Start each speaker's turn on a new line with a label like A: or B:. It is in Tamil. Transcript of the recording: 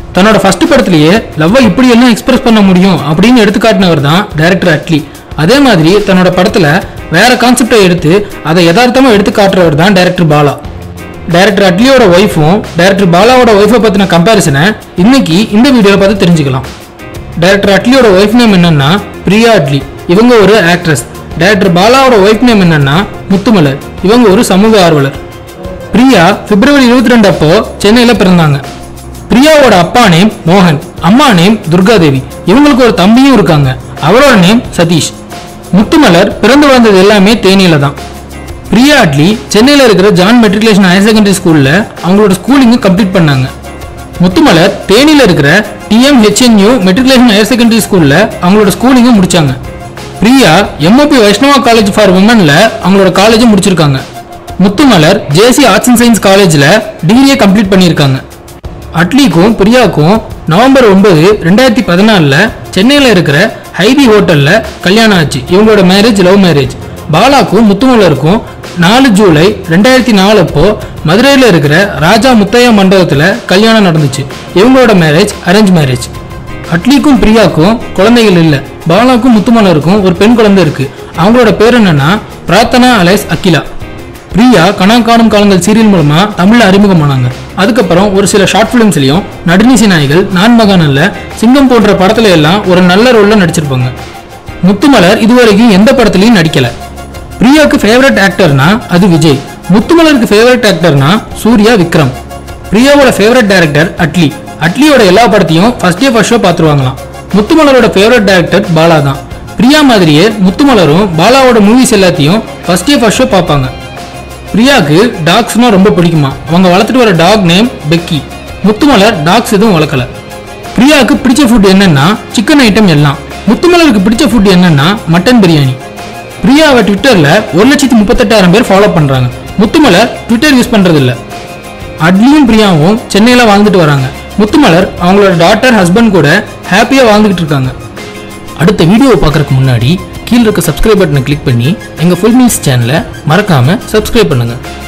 A: தன்னோட ஃபர்ஸ்ட் படத்திலேயே லவ்வை இப்படி எல்லாம் எக்ஸ்பிரஸ் பண்ண முடியும் அப்படின்னு எடுத்து காட்டினவர் தான் டைரக்டர் அட்லி அதே மாதிரி தன்னோட படத்துல வேற கான்செப்டை எடுத்து அதை யதார்த்தமா எடுத்து காட்டுறவர் தான் டைரக்டர் பாலா டைரக்டர் அட்லியோட ஒய்ஃபும் டைரக்டர் பாலாவோட ஒய்ஃபை பத்தின கம்பேரிசனை இன்னைக்கு இந்த வீடியோல பார்த்து தெரிஞ்சுக்கலாம் டைரக்டர் அட்லியோட ஒய்ஃப் நேம் என்னன்னா பிரியா அட்லி இவங்க ஒரு ஆக்ட்ரஸ் டைரக்டர் பாலாவோட ஒய்ஃப் நேம் என்னன்னா முத்துமலர் இவங்க ஒரு சமூக ஆர்வலர் பிரியா பிப்ரவரி இருபத்தி ரெண்டு அப்போ சென்னையில பிறந்தாங்க பிரியாவோட அப்பா நேம் மோகன் அம்மா நேம் துர்காதேவி இவங்களுக்கு ஒரு தம்பியும் இருக்காங்க அவரோட நேம் சதீஷ் முத்துமலர் பிறந்து வளர்ந்தது எல்லாமே தேனியில தான் பிரியா அட்லி சென்னையில் இருக்கிற ஜான் மெட்ரிகுலேஷன் ஹையர் செகண்டரி ஸ்கூல்ல அவங்களோட ஸ்கூலிங்கை கம்ப்ளீட் பண்ணாங்க முத்துமலர் தேனியில் இருக்கிற TM HNU matriculation higher secondary ஸ்கூல்ல அவங்களோட ஸ்கூலிங்கை முடிச்சாங்க Priya MOP Vaishnava college for உமன்ல அவங்களோட காலேஜை முடிச்சிருக்காங்க Muthumalar JC arts and science காலேஜில் டிகிரியை கம்ப்ளீட் பண்ணியிருக்காங்க அட்லிக்கும் பிரியாவுக்கும் நவம்பர் ஒன்பது ரெண்டாயிரத்தி பதினாலில் சென்னையில் இருக்கிற ஹைதி ஹோட்டலில் கல்யாணம் ஆச்சு இவங்களோட மேரேஜ் லவ் மேரேஜ் பாலாக்கும் முத்துமலருக்கும் நாலு ஜூலை ரெண்டாயிரத்தி நாலு அப்போ மதுரையில் இருக்கிற ராஜா முத்தையா மண்டபத்தில் கல்யாணம் நடந்துச்சு இவங்களோட மேரேஜ் அரேஞ்ச் மேரேஜ் அட்லிக்கும் பிரியாக்கும் குழந்தைகள் இல்லை பாலாக்கும் முத்துமலருக்கும் ஒரு பெண் குழந்தை இருக்கு அவங்களோட பேர் என்னன்னா பிரார்த்தனா அலைஸ் அகிலா பிரியா கனா காணும் காலங்கள் சீரியல் மூலமா தமிழ்ல அறிமுகமானாங்க அதுக்கப்புறம் ஒரு சில ஷார்ட் ஃபிலிம்ஸ்லயும் நடுநிசி நாய்கள் நான் மகானல்ல சிங்கம் போன்ற படத்துல எல்லாம் ஒரு நல்ல ரோல்ல நடிச்சிருப்பாங்க முத்துமலர் இதுவரைக்கும் எந்த படத்துலயும் நடிக்கல பிரியாவுக்கு ஃபேவரட் ஆக்டர்னா அது விஜய் முத்துமலருக்கு ஃபேவரட் ஆக்டர்னா சூர்யா விக்ரம் பிரியாவோட ஃபேவரட் டைரக்டர் அட்லி அட்லியோட எல்லா படத்தையும் ஃபர்ஸ்ட் டே ஃபர்ஸ்ட் ஷோ பார்த்துருவாங்களாம் முத்துமலரோட ஃபேவரட் டைரக்டர் பாலா தான் பிரியா மாதிரியே முத்துமலரும் பாலாவோட மூவிஸ் எல்லாத்தையும் ஃபர்ஸ்ட் டே ஃபர்ஸ்ட் ஷோ பார்ப்பாங்க பிரியாக்கு டாக்ஸ்னா ரொம்ப பிடிக்குமா அவங்க வளர்த்துட்டு வர dog name Peggy Muthumalar dogs எதுவும் வளர்க்கல பிரியாவுக்கு பிடிச்ச ஃபுட் என்னன்னா சிக்கன் ஐட்டம் எல்லாம் முத்துமலருக்கு பிடிச்ச ஃபுட் என்னன்னா மட்டன் பிரியாணி பிரியாவை ட்விட்டர்ல ஒரு லட்சத்தி முப்பத்தெட்டாயிரம் பேர் ஃபாலோ பண்றாங்க முத்துமலர் ட்விட்டர் யூஸ் பண்றது இல்ல அட்லியும் பிரியாவும் சென்னையில வாழ்ந்துட்டு வராங்க முத்துமலர் அவங்களோட டாட்டர் ஹஸ்பண்ட் கூட ஹாப்பியா வாழ்ந்துகிட்டு இருக்காங்க அடுத்த வீடியோவை பார்க்கறதுக்கு முன்னாடி கீழே இருக்க சப்ஸ்கிரைப் பட்டனை கிளிக் பண்ணி எங்கள் ஃபுல் மீல்ஸ் சேனலை மறக்காமல் சப்ஸ்கிரைப் பண்ணுங்கள்